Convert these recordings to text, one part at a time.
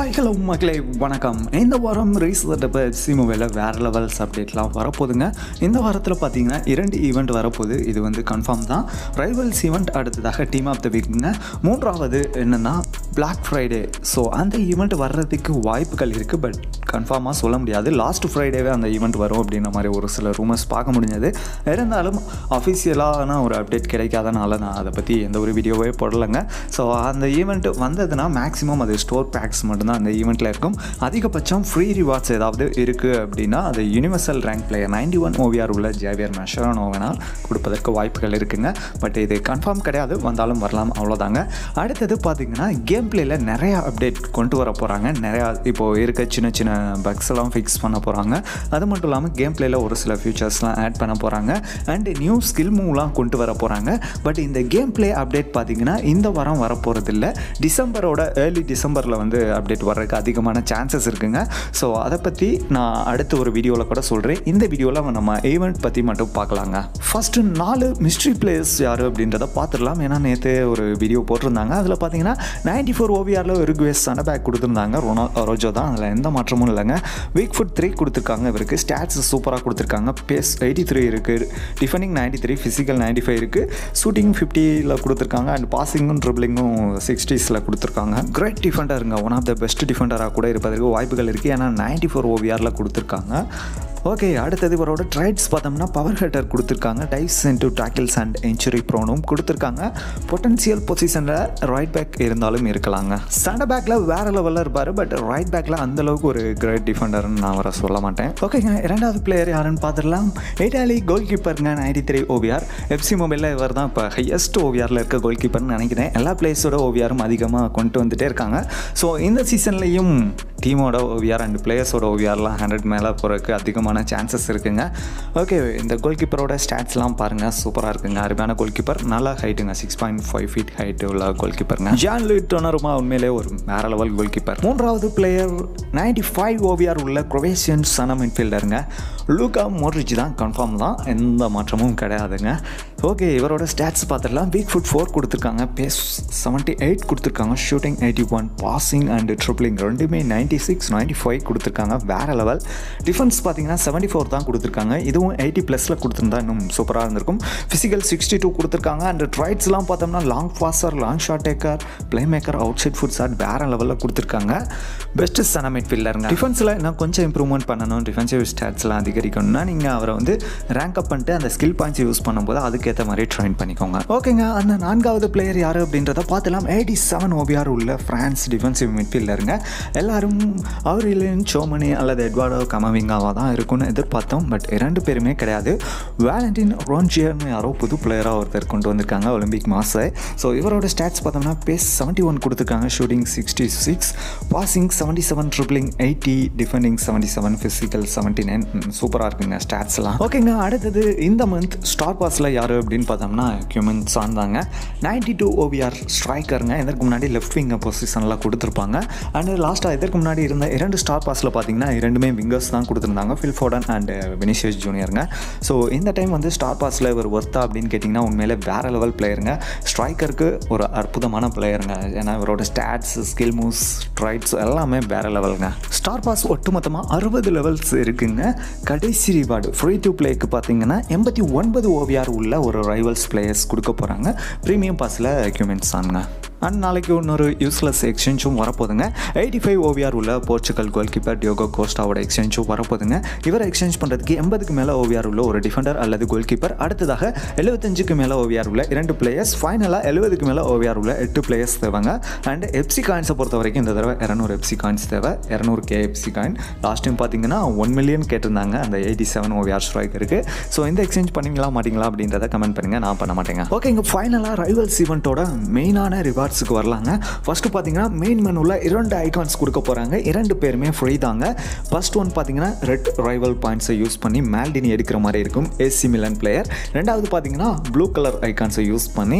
hi hello மக்களே வணக்கம் இந்த வாரம் ரேஸ் சி மொபைலில் வேறு லெவல்ஸ் அப்டேட்லாம் வரப்போகுதுங்க இந்த வாரத்தில் பார்த்தீங்கன்னா இரண்டு ஈவெண்ட் வரப்போகுது இது வந்து கன்ஃபார்ம் தான் ரைவல்ஸ் ஈவெண்ட் அடுத்ததாக டீம் ஆஃப் த வீக்குங்க மூன்றாவது என்னென்னா பிளாக் ஃப்ரைடே ஸோ அந்த ஈவெண்ட் வர்றதுக்கு வாய்ப்புகள் இருக்குது பட் கன்ஃபார்மாக சொல்ல முடியாது லாஸ்ட் ஃப்ரைடேவே அந்த ஈவெண்ட் வரும் அப்படின்ற மாதிரி ஒரு சில ரூமர்ஸ் பார்க்க முடிஞ்சது இருந்தாலும் அஃபிஷியலான ஒரு அப்டேட் கிடைக்காதனால நான் அதை பற்றி எந்த ஒரு வீடியோவே போடலைங்க ஸோ அந்த ஈவெண்ட் வந்ததுன்னா மேக்ஸிமம் அது ஸ்டோர் பேக்ஸ் மட்டும்தான் அந்த ஈவெண்ட்டில் இருக்கும் அதிகபட்சம் ஃப்ரீ ரிவார்ட்ஸ் ஏதாவது இருக்குது அப்படின்னா அது universal rank player ninety one OVR உள்ள ஜேவியர் மெஷரானோ வேணால் கொடுப்பதற்கு வாய்ப்புகள் இருக்குங்க பட் இது கன்ஃபார்ம் கிடையாது வந்தாலும் வரலாம் அவ்வளோதாங்க அடுத்தது பார்த்தீங்கன்னா கேம் பிளேயில் நிறையா அப்டேட் கொண்டு வர போகிறாங்க நிறையா இப்போது இருக்க சின்ன சின்ன பக்ஸ் எல்லாம் ஃபிக்ஸ் பண்ண போகிறாங்க அது மட்டும் இல்லாமல் கேம் பிளேயில் ஒரு சில ஃபியூச்சர்ஸ்லாம் ஆட் பண்ண போகிறாங்க அண்ட் நியூ ஸ்கில் மூவ்லாம் கொண்டு வர போகிறாங்க பட் இந்த கேம் பிளே அப்டேட் பார்த்தீங்கன்னா இந்த வாரம் வரப்போகிறது இல்லை டிசம்பரோட ஏர்லி டிசம்பரில் வந்து அப்டேட் வர்றதுக்கு அதிகமான சான்சஸ் இருக்குங்க ஸோ அதை பற்றி நான் அடுத்த ஒரு வீடியோவில் கூட சொல்கிறேன் இந்த வீடியோவில் நம்ம ஈவெண்ட் பற்றி மட்டும் பார்க்கலாங்க ஃபஸ்ட்டு நாலு மிஸ்ட்ரி பிளேயர்ஸ் யார் அப்படின்றத பார்த்துடலாம் ஏன்னா நேற்று ஒரு வீடியோ போட்டிருந்தாங்க அதில் பார்த்தீங்கன்னா நைன்டி ஃபோர் ஓவிஆரில் ஒரு குவேஸ் பேக் கொடுத்துருந்தாங்க ரொனா ரோஜோ தான் அதில் எந்த மாற்றமும் இல்லைங்க வீக் ஃபுட் த்ரீ கொடுத்துருக்காங்க இவருக்கு ஸ்டாட்ஸ் சூப்பராக கொடுத்துருக்காங்க பேஸ் எயிட்டி த்ரீ இருக்குது defending ninety three physical ninety five இருக்குது ஷூட்டிங் ஃபிஃப்டியில் கொடுத்துருக்காங்க அண்ட் பாசிங்கும் ட்ரிபிளிங்கும் சிக்ஸ்டீஸில் கொடுத்துருக்காங்க கிரேட் டிஃபெண்டருங்க ஒன் ஆஃப் த பெஸ்ட் டிஃபெண்டராக கூட இருப்பதற்கு வாய்ப்புகள் இருக்குது ஏன்னா நைன்டி ஃபோர் ஓவிஆரில் கொடுத்துருக்காங்க ஓகே அடுத்தது இவரோட ட்ரைட்ஸ் பார்த்தோம்னா பவர் ஹெட்டர் கொடுத்துருக்காங்க dives into tackles and injury ப்ரோனும் கொடுத்துருக்காங்க பொட்டன்சியல் பொசிஷனில் ரைட் பேக் இருந்தாலும் இருக்கலாங்க சென்டர் பேக்கில் வேறு லெவலில் இருப்பார் பட் ரைட் பேக்கில் அந்தளவுக்கு ஒரு கிரேட் டிஃபெண்டர்னு நான் வர சொல்ல மாட்டேன் ஓகேங்க இரண்டாவது பிளேயர் யாருன்னு பார்த்துடலாம் இட்டாலி கோல் கீப்பருங்க நைன்டி த்ரீ ஓவிஆர் எஃப்சி மொபைலில் இவர் தான் இப்போ ஹையஸ்ட் ஓவிஆரில் இருக்க கோல் கீப்பர்னு நினைக்கிறேன் எல்லா பிளேயர்ஸோட ஓவியாரும் அதிகமாக கொண்டு வந்துட்டே இருக்காங்க ஸோ இந்த சீசன்லேயும் டீமோட ஓவியார் அண்ட் பிளேயர்ஸோட ஓவியார்லாம் ஹண்ட்ரட் மேலே போகிறதுக்கு அதிகமான சான்சஸ் இருக்குங்க ஓகே இந்த கோல் கீப்பரோட ஸ்டாட்ஸ்லாம் பாருங்கள் சூப்பராக இருக்குங்க அருமையான கோல் கீப்பர் நல்லா ஹைட்டுங்க six point five feet height உள்ள கோல் கீப்பருங்க ஜான் லூட் டொனருமா உண்மையிலே ஒரு வேற லெவல் கோல் கீப்பர் மூன்றாவது பிளேயர் நைன்டி ஃபைவ் ஓவியார் உள்ள குரோவேஷியன் சன மிட்ஃபீல்டருங்க லூகா மோட்ரிச் தான் கன்ஃபார்ம் தான் எந்த மாற்றமும் கிடையாதுங்க ஓகே இவரோட ஸ்டாட்ஸ் பார்த்துடலாம் வீக் ஃபுட் ஃபோர் கொடுத்துருக்காங்க பேஸ் செவன்ட்டி எயிட் கொடுத்துருக்காங்க shooting eighty one passing and dribbling ரெண்டுமே நைன்ட்டி சிக்ஸ் நைன்ட்டி ஃபைவ் கொடுத்துருக்காங்க வேறு லெவல் டிஃபென்ஸ் பார்த்தீங்கன்னா செவன்ட்டி ஃபோர் தான் கொடுத்துருக்காங்க இதுவும் எயிட்டி ப்ளஸில் கொடுத்துருந்தா இன்னும் சூப்பராக இருந்திருக்கும் ஃபிசிக்கல் சிக்ஸ்டி டூ கொடுத்துருக்காங்க அண்ட் ட்ரைட்ஸ்லாம் பார்த்தோம்னா long passer long shot taker playmaker outside foot shot வேறு லெவலில் கொடுத்துருக்காங்க பெஸ்ட்டு சன மிட்ஃபீல்டருங்க டிஃபென்ஸில் இன்னும் கொஞ்சம் இம்ப்ரூவ்மெண்ட் பண்ணணும் டிஃபென்சிவ் ஸ்டாட்ஸ்லாம் அதிகரிக்கணும்னா நீங்கள் அவரை வந்து ரேங்க் அப் பண்ணிட்டு அந்த ஸ்கில் பாயிண்ட்ஸ் யூஸ் பண்ணும்போது அதுக்கேற்ற மாதிரி ட்ரைன் பண்ணிக்கோங்க ஓகேங்க அந்த நான்காவது பிளேயர் யார் அப்படின்றத பார்த்துலாம் எயிட்டி செவன் ஓபிஆர் உள்ள ஃப்ரான்ஸ் டிஃபென்சிவ் மிட்ஃபீல்டருங்க எல்லாரும் அவர் இல்லைன்னு சோமனி அல்லது எட்வார்டோ கமவிங்காவாக தான் இருக்கும்னு எதிர்பார்த்தோம் பட் இரண்டு பேருமே கிடையாது வேலண்டின் ரோன்ஜியர்னு யாரோ புது பிளேயராக ஒருத்தர் கொண்டு வந்திருக்காங்க ஒலிம்பிக் மாசை ஸோ இவரோட ஸ்டாட்ஸ் பார்த்தோம்னா பேஸ் செவன்ட்டி ஒன் கொடுத்துருக்காங்க shooting sixty six passing seventy seven dribbling eighty defending seventy seven physical seventy nine சூப்பராக இருக்குங்க ஸ்டாட்ஸ்லாம் ஓகேங்க அடுத்தது இந்த மந்த் ஸ்டார் பாஸில் யார் அப்படின்னு பார்த்தோம்னா ஹியூமன் சான் தாங்க நைன்டி டூ ஓவிஆர் ஸ்ட்ரைக்கருங்க இதற்கு முன்னாடி லெஃப்ட் விங் பொசிஷனில் கொடுத்துருப்பாங்க அண்ட் லாஸ்ட்டாக இதற்கு முன்னாடி இருந்த இரண்டு ஸ்டார் பாஸில் பார்த்தீங்கன்னா இரண்டுமே விங்கர்ஸ் தான் கொடுத்துருந்தாங்க ஃபில் ஃபோர்டன் அண்ட் வினிஷியஸ் ஜூனியருங்க ஸோ இந்த டைம் வந்து ஸ்டார் பாஸில் இவர் ஒர்த்தா அப்படின்னு கேட்டிங்கன்னா உண்மையிலே வேறு லெவல் பிளேயருங்க ஸ்ட்ரைக்கருக்கு ஒரு அற்புதமான பிளேயருங்க ஏன்னா இவரோட ஸ்டாட்ஸ் ஸ்கில் மூவ்ஸ் ஸ்ட்ரைட்ஸ் எல்லாமே வேறு லெவலுங்க ஸ்டார் பாஸ் ஒட்டுமொத்தமாக அறுபது லெவல்ஸ் இருக்குங்க கடைசி ரிவார்டு ஃப்ரீ டு பிளேக்கு பார்த்தீங்கன்னா எண்பத்தி ஒன்பது ஓவியார் உள்ள ஒரு ரைவல்ஸ் பிளேயர்ஸ் கொடுக்க போகிறாங்க ப்ரீமியம் பாஸில் எக்யூப்மெண்ட்ஸ் தானுங்க அண்ட் நாளைக்கு இன்னொரு யூஸ்லெஸ் எக்ஸ்சேஞ்சும் வரப்போதுங்க எயிட்டி ஃபைவ் ஓவிஆர் உள்ள போர்ச்சுகல் கோல் கீப்பர் டியோகோ கோஸ்டாவோட எக்ஸ்சேஞ்சும் வரப்போதுங்க இவரை எக்ஸ்சேஞ்ச் பண்ணுறதுக்கு எண்பதுக்கு மேலே ஓவிஆர் உள்ள ஒரு டிஃபெண்டர் அல்லது கோல் கீப்பர் அடுத்ததாக எழுபத்தஞ்சுக்கு மேலே ஓவிஆர் உள்ள இரண்டு பிளேயர்ஸ் ஃபைனலாக எழுபதுக்கு மேலே ஓவிஆர் உள்ள எட்டு பிளேயர்ஸ் தேவைங்க அண்ட் எஃப்சி காயின்ஸை பொறுத்த வரைக்கும் இந்த தடவை இரநூறு எஃப்சி காயின்ஸ் தேவை இரநூறு K FC coin last time பார்த்தீங்கன்னா ஒன் மில்லியன் கேட்டிருந்தாங்க அந்த எயிட்டி செவன் ஓவிஆர் ஸ்ட்ரைக் இருக்குது ஸோ இந்த எக்ஸ்சேஞ்ச் பண்ணிங்களா மாட்டிங்களா அப்படின்றத கமெண்ட் பண்ணுங்கள் நான் பண்ண மாட்டேங்க ஓகே இங்கே ஃபைனலாக ரைவல்ஸ் ஈவெண்ட்டோட மெயினான ரிவார்ட் ரிவார்ட்ஸுக்கு வரலாங்க ஃபஸ்ட்டு பார்த்தீங்கன்னா மெயின் மெனுவில் இரண்டு ஐகான்ஸ் கொடுக்க போகிறாங்க இரண்டு பேருமே ஃப்ரீ தாங்க ஃபர்ஸ்ட் ஒன் பார்த்தீங்கன்னா ரெட் ரைவல் பாயிண்ட்ஸை யூஸ் பண்ணி மேல்டினி எடுக்கிற மாதிரி இருக்கும் ஏசி மிலன் பிளேயர் ரெண்டாவது பார்த்தீங்கன்னா ப்ளூ கலர் ஐகான்ஸை யூஸ் பண்ணி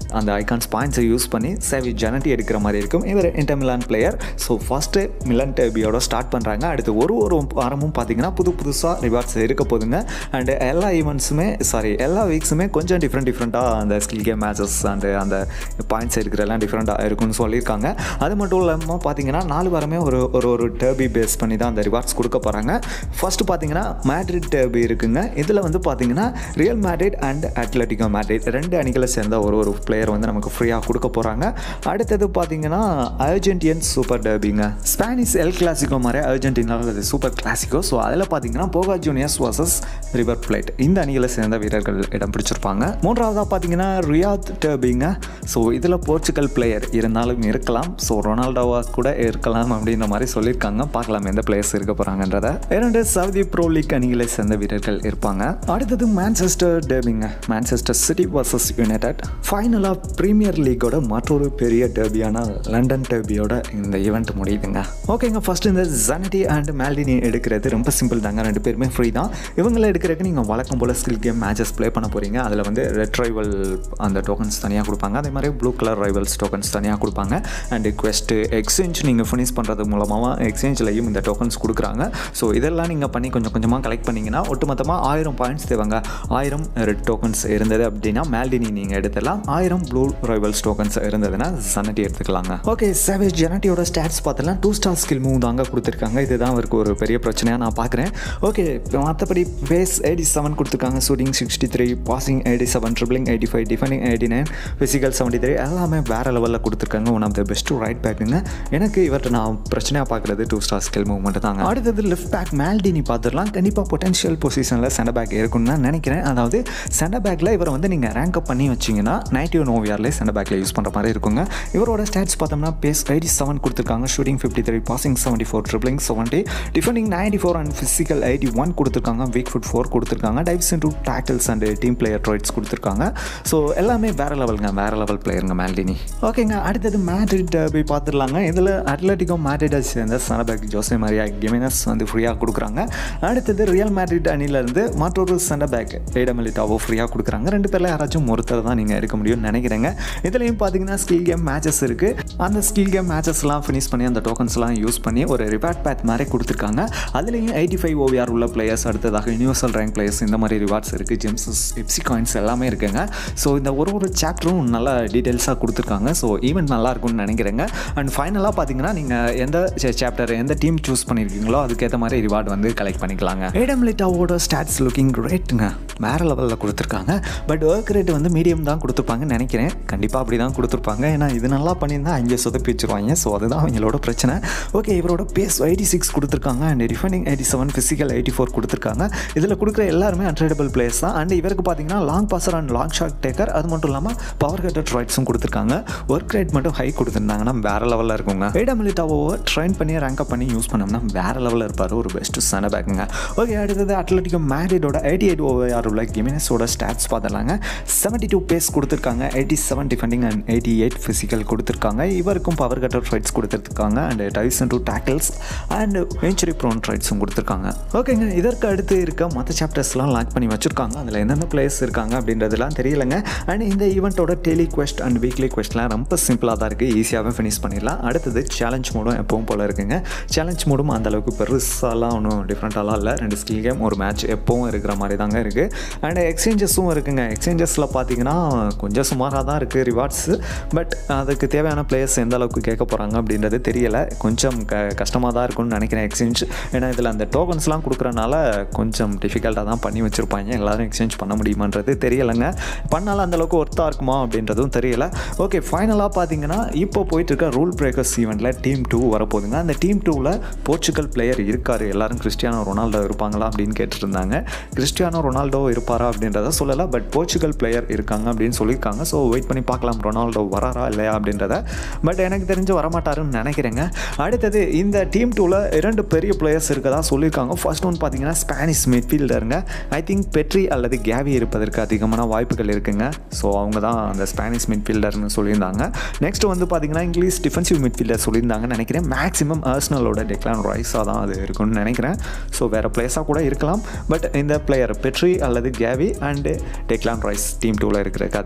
அந்த ஐகான்ஸ் பாயிண்ட்ஸை யூஸ் பண்ணி சேவி ஜெனட்டி எடுக்கிற மாதிரி இருக்கும் இவர் Inter Milan player so first Milan டேபியோட ஸ்டார்ட் பண்ணுறாங்க அடுத்து ஒரு ஒரு வாரமும் பார்த்தீங்கன்னா புது புதுசாக ரிவார்ட்ஸ் இருக்க போதுங்க அண்டு எல்லா ஈவெண்ட்ஸுமே சாரி எல்லா வீக்ஸுமே கொஞ்சம் டிஃப்ரெண்ட் டிஃப்ரெண்ட்டாக அந்த ஸ்கில் கேம் மேட்சஸ் அண்டு அந்த பாயிண்ட்ஸ் இருக்கிறதெல்லாம் டிஃப்ரெண்ட்டாக இருக்கும்னு சொல்லியிருக்காங்க அது மட்டும் இல்லாமல் பார்த்தீங்கன்னா நாலு வாரமே ஒரு ஒரு ஒரு டேர்பி பேஸ் பண்ணி தான் அந்த ரிவார்ட்ஸ் கொடுக்க போகிறாங்க ஃபஸ்ட்டு பார்த்தீங்கன்னா மேட்ரிட் டேர்பி இருக்குங்க இதில் வந்து பார்த்தீங்கன்னா Real Madrid and Atletico Madrid ரெண்டு அணிகளை சேர்ந்த ஒரு ஒரு பிளேயர் வந்து நமக்கு ஃப்ரீயாக கொடுக்க போகிறாங்க அடுத்தது பார்த்தீங்கன்னா அர்ஜென்டியன் சூப்பர் டேர்பிங்க ஸ்பானிஷ் எல் கிளாசிக்கோ மாதிரி அர்ஜென்டினாவில் அது சூப்பர் கிளாசிக்கோ ஸோ அதில் பார்த்தீங்கன்னா போகா ஜூனியர்ஸ் வர்சஸ் ரிவர் பிளேட் இந்த அணிகளை சேர்ந்த வீரர்கள் இடம் பிடிச்சிருப்பாங்க மூன்றாவதாக பார்த்தீங்கன்னா ரியாத் டேர்பிங்க ஸோ இதில் போர்ச்சுகல் பிளேயர் இருந்தாலும் இருக்கலாம் ஸோ ரொனால்டோவா கூட இருக்கலாம் அப்படின்ற மாதிரி சொல்லியிருக்காங்க பார்க்கலாம் எந்த பிளேயர்ஸ் இருக்க போகிறாங்கன்றத இரண்டு சவுதி ப்ரோ லீக் அணிகளை சேர்ந்த வீரர்கள் இருப்பாங்க அடுத்தது மான்செஸ்டர் டேர்பிங்க மான்செஸ்டர் சிட்டி வர்சஸ் யுனைடெட் ஃபைனலாக ப்ரீமியர் லீக்கோட மற்றொரு பெரிய டேர்பியான லண்டன் டேர்பியோட இந்த ஈவெண்ட் முடியுதுங்க ஓகேங்க ஃபர்ஸ்ட் இந்த ஜனடி அண்ட் மேல்டினி எடுக்கிறது ரொம்ப சிம்பிள் தாங்க ரெண்டு பேருமே ஃப்ரீ தான் இவங்களை எடுக்கிறதுக்கு நீங்கள் வழக்கம் போல் ஸ்கில் கேம் மேட்சஸ் ப்ளே பண்ண போகிறீங்க அதில் வந்து ரெட் ரைவல் அந்த டோக்கன்ஸ் தனியாக கொடுப்பாங்க அதே மாதிரி ப்ளூ கலர் ரைவல்ஸ் டோக்கன்ஸ் தனியாக கொடுப்பாங்க அண்ட் குவெஸ்ட்டு எக்ஸ்சேஞ்ச் நீங்கள் ஃபினிஷ் பண்ணுறது மூலமாக எக்ஸ்சேஞ்சிலையும் இந்த டோக்கன்ஸ் கொடுக்குறாங்க ஸோ இதெல்லாம் நீங்கள் பண்ணி கொஞ்சம் கொஞ்சமாக கலெக்ட் பண்ணிங்கன்னா ஒட்டுமொத்தமாக ஆயிரம் பாயிண்ட்ஸ் தேவைங்க ஆயிரம் ரெட் டோக்கன்ஸ் இருந்தது அப்படின்னா மேல்டினி நீங்கள் எடுத்துடலாம் ஆயிரம் ப்ளூ ரைவல்ஸ் டோக்கன்ஸ் இருந்ததுன்னா சனட்டி எடுத்துக்கலாங்க ஓகே சேவேஜ் ஜெனட்டியோட ஸ்டாட்ஸ் பார்த்தலாம் டூ ஸ்டார் ஸ்கில் மூவ் தாங்க கொடுத்துருக்காங்க இதுதான் அவருக்கு ஒரு பெரிய பிரச்சனையாக நான் பார்க்குறேன் ஓகே மற்றபடி பேஸ் எயிட்டி செவன் கொடுத்துருக்காங்க shooting sixty three passing eighty seven dribbling eighty five defending eighty nine physical seventy three எல்லாமே வேறு லெவலில் கொடுத்துருக்காங்க one of the best right பேக்குங்க எனக்கு இவர்கிட்ட நான் பிரச்சனையாக பார்க்குறது டூ ஸ்டார் ஸ்கில் மூவ்மெண்ட் தாங்க அடுத்தது லெஃப்ட் பேக் மேல்டினி பார்த்துடலாம் கண்டிப்பாக பொட்டன்ஷியல் பொசிஷனில் சென்டர் பேக் இருக்குன்னு நான் நினைக்கிறேன் அதாவது சென்டர் பேக்கில் இவரை வந்து நீங்கள் ரேங்க் அப் பண்ணி வச்சிங்கன்னா நைன்டி ஒன் ஓவியார்லேயே சென்டர் பேக்கில் யூஸ் பண்ணுற மாதிரி இருக்குங்க இவரோட ஸ்டாட்ஸ் பார்த்தோம்னா பேஸ் எயிட்டி செவன் கொடுத்துருக்காங்க shooting fifty three passing seventy four dribbling seventy defending ninety four and physical eighty one கொடுத்துருக்காங்க வீக் ஃபுட் ஃபோர் கொடுத்துருக்காங்க dives into tackles and team player traits கொடுத்துருக்காங்க ஸோ எல்லாமே வேறு லெவலுங்க வேறு லெவல் பிளேயருங்க மேல்டினி ஓகேங்க அடுத்தது மேட்ரிட் போய் பார்த்துடலாங்க இதில் அட்லட்டிகோ மேட்ரிட்டை சேர்ந்த சனபேக் ஜோசே மரியா கிமினஸ் வந்து ஃப்ரீயாக கொடுக்குறாங்க அடுத்தது ரியல் மேட்ரிட் அணிலேருந்து மற்றொரு சென்டர் பேக் ஏடமெலிட்டாவோ ஃப்ரீயாக கொடுக்குறாங்க ரெண்டு பேரில் யாராச்சும் ஒருத்தர் தான் நீங்கள் எடுக்க முடியும்னு நினைக்கிறேங்க இதுலேயும் பார்த்தீங்கன்னா ஸ்கில் கேம் மேட்சஸ் இருக்குது அந்த ஸ்கில் கேம் மேட்சஸ்லாம் ஃபினிஷ் பண்ணி அந்த டோக்கன்ஸ்லாம் யூஸ் பண்ணி ஒரு ரிவார்ட் பேத் மாதிரி கொடுத்துருக்காங்க அதுலேயும் எயிட்டி ஃபைவ் ஓவிஆர் உள்ள பிளேயர்ஸ் அடுத்ததாக யூனிவர்சல் ரேங்க் பிளேயர்ஸ் இந்த மாதிரி ரிவார்ட்ஸ் இருக்குது ஜெம்ஸஸ் எப்சி காயின்ஸ் எல்லாமே இருக்குங்க ஸோ இந்த ஒரு ஒரு சாப்டரும் நல்லா டீட்டெயில்ஸாக கொடுத்துருக்காங்க ஸோ ஈவெண்ட் நல்லா இருக்கும்னு நினைக்கிறேங்க அண்ட் ஃபைனலாக பார்த்தீங்கன்னா நீங்கள் எந்த சாப்டர் எந்த டீம் சூஸ் பண்ணியிருக்கீங்களோ அதுக்கேற்ற மாதிரி ரிவார்டு வந்து கலெக்ட் பண்ணிக்கலாங்க ஏடம் லிட்டாவோட ஸ்டாட்ஸ் லுக்கிங் ரேட்டுங்க வேறு லெவலில் கொடுத்துருக்காங்க பட் ஒர்க் ரேட் வந்து மீடியம் தான் கொடுத்துருப்பாங்கன்னு நினைக்கிறேன் கண்டிப்பாக அப்படி தான் கொடுத்துருப்பாங்க ஏன்னா இது நல்லா பண்ணியிருந்தா அங்கே சொதப்பி வச்சுருவாங்க ஸோ அதுதான் அவங்களோட பிரச்சனை ஓகே இவரோட பேஸ் எயிட்டி சிக்ஸ் கொடுத்துருக்காங்க and defending eighty seven physical eighty four கொடுத்துருக்காங்க இதில் கொடுக்குற எல்லாருமே அன்ட்ரேடபிள் பிளேயர்ஸ் தான் அண்ட் இவருக்கு பார்த்தீங்கன்னா long passer and long shot taker அது மட்டும் இல்லாமல் பவர் கட்டர் ட்ரைட்ஸும் கொடுத்துருக்காங்க ஒர்க் ரேட் மட்டும் ஹை கொடுத்துருந்தாங்கன்னா வேறு லெவலில் இருக்குங்க ஏடமிலிட்டாவோ ட்ரெயின் பண்ணி ரேங்க் அப் பண்ணி யூஸ் பண்ணோம்னா வேறு லெவலில் இருப்பார் ஒரு பெஸ்ட் சன பேக்குங்க ஓகே அடுத்தது அட்லட்டிகோ மேரிடோட எயிட்டி எயிட் ஓவர் உள்ள கிமினஸோட ஸ்டாட்ஸ் பார்த்துலாங்க செவன்ட்டி டூ பேஸ் கொடுத்துருக்காங்க eighty seven defending and eighty eight physical கொடுத்துருக்காங்க இவருக்கும் பவர் கட்டர் ட்ரைட்ஸ் கொடுத்துருக்காங்க and dives into tackles and injury prone ட்ரைட்ஸும் கொடுத்துருக்காங்க ஓகேங்க இதற்கு அடுத்து இருக்க மற்ற சாப்டர்ஸ்லாம் லாக் பண்ணி வச்சுருக்காங்க அதில் என்னென்ன பிளேயர்ஸ் இருக்காங்க அப்படின்றதுலாம் தெரியலைங்க அண்ட் இந்த ஈவெண்ட்டோட டெய்லி குவெஸ்ட் அண்ட் வீக்லி குவெஸ்ட்லாம் ரொம்ப சிம்பிளாக தான் இருக்குது ஈஸியாகவே ஃபினிஷ் பண்ணிடலாம் அடுத்தது சேலஞ்ச் மோடும் எப்பவும் போல் இருக்குங்க சேலஞ்ச் மோடும் அந்தளவுக்கு பெருசாலாம் ஒன்றும் டிஃப்ரெண்ட்டாலாம் இல்லை ரெண்டு ஸ்கில் கேம் ஒரு மேட்ச் எப்பவும் இருக்கிற மாதிரி தாங்க இருக்குது அண்ட் எக்ஸ்சேஞ்சஸும் இருக்குங்க எக்ஸ்சேஞ்சஸில் பார்த்தீங்கன்னா கொஞ்சம் சுமாராக தான் இருக்குது ரிவார்ட்ஸு பட் அதுக்கு தேவையான பிளேயர்ஸ் எந்த அளவுக்கு கேட்க போகிறாங்க அப்படின்றது தெரியலை கொஞ்சம் க கஷ்டமாக தான் இருக்கும்னு நினைக்கிறேன் எக்ஸ்சேஞ்ச் ஏன்னா இதில் அந்த டோக்கன்ஸ்லாம் கொடுக்குறனால கொஞ்சம் டிஃபிகல்ட்டாக தான் பண்ணி வச்சுருப்பாங்க எல்லாரும் எக்ஸ்சேஞ்ச் பண்ண முடியுமான்றது தெரியலைங்க பண்ணாலும் அந்தளவுக்கு ஒர்த்தாக இருக்குமா அப்படின்றதும் தெரியல ஓகே ஃபைனலாக பார்த்தீங்கன்னா இப்போ போயிட்டு இருக்க ரூல் பிரேக்கர்ஸ் ஈவெண்ட்டில் டீம் டூ வரப்போகுதுங்க அந்த டீம் டூவில் போர்ச்சுகல் பிளேயர் இருக்கார் எல்லாரும் கிறிஸ்டியானோ ரொனால்டோ இருப்பாங்களா அப்படின்னு கேட்டுருந்தாங்க கிறிஸ்டியானோ ரொனால்டோ இருப்பாரா அப்படின்றத சொல்லலை பட் போர்ச்சுகல் பிளேயர் இருக்காங்க அப்படின்னு சொல்லியிருக்காங்க ஸோ வெயிட் பண்ணி பார்க்கலாம் ரொனால்டோ வராரா இல்லையா அப்படின்றத பட் எனக்கு தெரிஞ்சு வரமாட்டாருன்னு நினைக்கிறேங்க அடுத்தது இந்த டீம் டூவில் இரண்டு பெரிய பிளேயர்ஸ் இருக்கதா சொல்லியிருக்காங்க ஃபர்ஸ்ட் ஒன் பார்த்தீங்கன்னா ஸ்பானிஷ் மிட்ஃபீல்டருங்க ஐ திங்க் பெட்ரி அல்லது கேவி இருப்பதற்கு அதிகமான வாய்ப்புகள் இருக்குங்க ஸோ அவங்க தான் அந்த ஸ்பானிஷ் மிட்ஃபீல்டர்னு சொல்லியிருந்தாங்க நெக்ஸ்ட் வந்து பார்த்தீங்கன்னா இங்கிலீஷ் டிஃபென்சிவ் மிட்ஃபீல்டர் சொல்லியிருந்தாங்கன்னு நினைக்கிறேன் மேக்ஸிமம் ஆர்ஸ்னலோட டெக்லான் ராய்ஸாக தான் அது இருக்கும்னு நினைக்கிறேன் ஸோ வேறு பிளேஸாக கூட இருக்கலாம் பட் இந்த பிளேயர் பெட்ரி அல்லது Gavi and Declan Rice team டூவில் இருக்கிறதுக்கு அதிகமான சான்ஸ்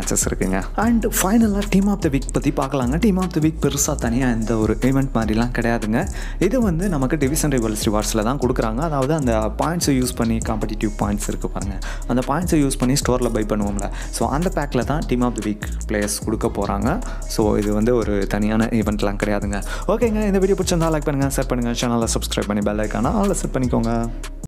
மேட்சஸ் இருக்குங்க அண்ட் ஃபைனலாக டீம் ஆஃப் த வீக் பற்றி பார்க்கலாங்க டீம் ஆஃப் த வீக் பெருசாக தனியாக எந்த ஒரு ஈவெண்ட் மாதிரிலாம் கிடையாதுங்க இது வந்து நமக்கு டிவிஷன் ரைவல்ஸ் ரிவார்ட்ஸில் தான் கொடுக்குறாங்க அதாவது அந்த பாயிண்ட்ஸை யூஸ் பண்ணி காம்படிட்டிவ் பாயிண்ட்ஸ் இருக்குது பாருங்கள் அந்த பாயிண்ட்ஸை யூஸ் பண்ணி ஸ்டோரில் பை பண்ணுவோம்ல ஸோ அந்த பேக்கில் தான் team of the week players கொடுக்க போகிறாங்க ஸோ இது வந்து ஒரு தனியான ஈவெண்ட்லாம் கிடையாதுங்க ஓகேங்க இந்த வீடியோ பிடிச்சிருந்தா லைக் பண்ணுங்கள் ஷேர் பண்ணுங்கள் சேனலை சப்ஸ்கிரைப் பண்ணி பெல் ஐக்கானா ஆல் செட் பண்ணிக்கோங்க